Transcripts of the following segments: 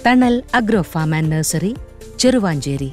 തണൽ agro farm and nursery Cheruvanchery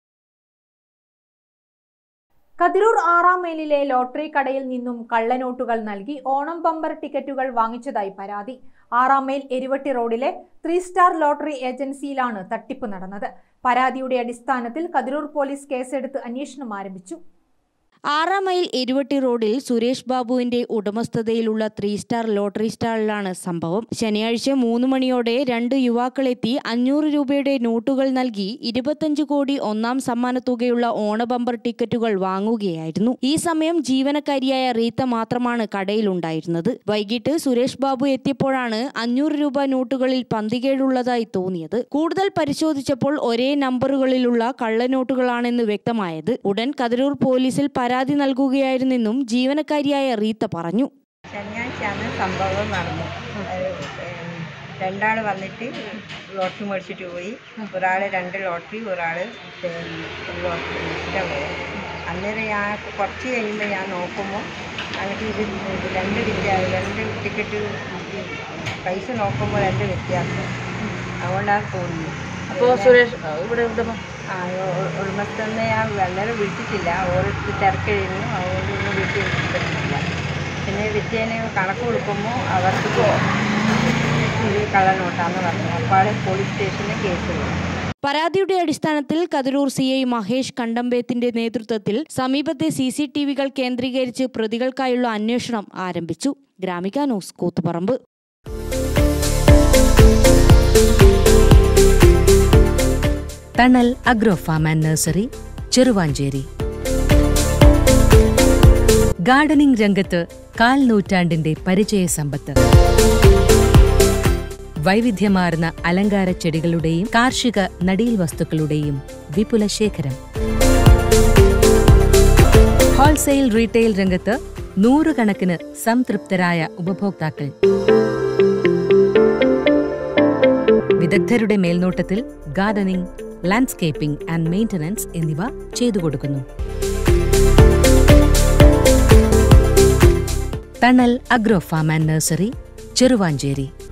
Kathiroor ആറാം മൈലിലെ ലോട്ടറി കടയിൽ നിന്നും കള്ളനോട്ടുകൾ നൽകി ഓണം ബമ്പർ ടിക്കറ്റുകൾ വാങ്ങിച്ചതായി പരാതി ആറാം മൈൽ എരുവട്ടി റോഡിലെ ത്രീ സ്റ്റാർ ലോട്ടറി ഏജൻസിയിലാണ് തട്ടിപ്പ് നടന്നത് പരാതിയുടെ അടിസ്ഥാനത്തിൽ കതിരൂർ പോലീസ് കേസെടുത്ത് അന്വേഷണം ആരംഭിച്ചു ആറാം മൈൽ എരുവട്ടി റോഡിൽ സുരേഷ് ബാബുവിന്റെ ഉടമസ്ഥതയിലുള്ള ത്രീ സ്റ്റാർ ലോട്ടറി സ്റ്റാളിലാണ് സംഭവം ശനിയാഴ്ച മൂന്ന് മണിയോടെ രണ്ട് യുവാക്കളെത്തി അഞ്ഞൂറ് രൂപയുടെ നോട്ടുകൾ നൽകി ഇരുപത്തഞ്ച് കോടി ഒന്നാം സമ്മാന തുകയുള്ള ഓണബമ്പർ ടിക്കറ്റുകൾ വാങ്ങുകയായിരുന്നു ഈ സമയം ജീവനക്കാരിയായ റീത്ത മാത്രമാണ് കടയിലുണ്ടായിരുന്നത് വൈകിട്ട് സുരേഷ് ബാബു എത്തിയപ്പോഴാണ് അഞ്ഞൂറ് രൂപ നോട്ടുകളിൽ പന്തികേടുള്ളതായി തോന്നിയത് കൂടുതൽ പരിശോധിച്ചപ്പോൾ ഒരേ നമ്പറുകളിലുള്ള കള്ളനോട്ടുകളാണെന്ന് വ്യക്തമായത് ഉടൻ കതിരൂർ പോലീസിൽ പരാതി നൽകുകയായിരുന്നെന്നും ജീവനക്കാരിയായ റീത്ത പറഞ്ഞു ശനിയാഴ്ചയാണ് സംഭവം നടന്നത് രണ്ടാൾ വന്നിട്ട് ലോട്ടറി മേടിച്ചിട്ട് പോയി ഒരാൾ രണ്ട് ലോട്ടറി ഒരാൾ ലോട്ടറി മേടിച്ചിട്ടാണ് പോയത് അന്നേരം ഞാൻ കുറച്ച് കഴിയുമ്പോൾ ഞാൻ നോക്കുമ്പോൾ എനിക്ക് ഇത് രണ്ട് ടിക്കറ്റ് രണ്ട് ടിക്കറ്റ് പൈസ നോക്കുമ്പോൾ രണ്ട് വ്യത്യാസം അതുകൊണ്ടാണ് തോന്നുന്നത് അപ്പോൾ സുരേഷ് ഇവിടെ ഉടമ ആ ഉടമസ്ഥനെ ഞാൻ അന്നേരം വിളിച്ചിട്ടില്ല ഓരോരുത്തർ തിരക്കിഴിഞ്ഞു അതുകൊണ്ട് ഒന്നും വീട്ടിൽ വിളിച്ചിട്ടില്ല പിന്നെ വിദ്യേനെ കണക്ക് കൊടുക്കുമ്പോൾ അവർക്ക് ഇത് കള്ളനോട്ടാന്ന് പറഞ്ഞു അപ്പോൾ പോലീസ് സ്റ്റേഷനിൽ കേസ് കൊടുക്കും പരാതിയുടെ അടിസ്ഥാനത്തിൽ കതിരൂർ സി ഐ മഹേഷ് കണ്ടമ്പേത്തിന്റെ നേതൃത്വത്തിൽ സമീപത്തെ സി സി ടി വികൾ കേന്ദ്രീകരിച്ച് പ്രതികൾക്കായുള്ള അന്വേഷണം ആരംഭിച്ചു Gramika news Koothuparamba Thanal agro farm and nursery Cheruvanchery gardening രംഗത്ത് കാൽ നൂറ്റാണ്ടിന്റെ പരിചയ സമ്പത്ത് വൈവിധ്യമാർന്ന അലങ്കാര ചെടികളുടെയും കാർഷിക നടീൽ വസ്തുക്കളുടെയും വിപുല ശേഖരം ഹോൾസെയിൽ റീറ്റെയിൽ രംഗത്ത് നൂറുകണക്കിന് സംതൃപ്തരായ ഉപഭോക്താക്കൾ വിദഗ്ധരുടെ മേൽനോട്ടത്തിൽ ഗാർഡനിംഗ് ലാൻഡ്സ്കേപ്പിംഗ് ആൻഡ് മെയിന്റനൻസ് എന്നിവ ചെയ്തു കൊടുക്കുന്നു Thanal agro farm and nursery Cheruvanchery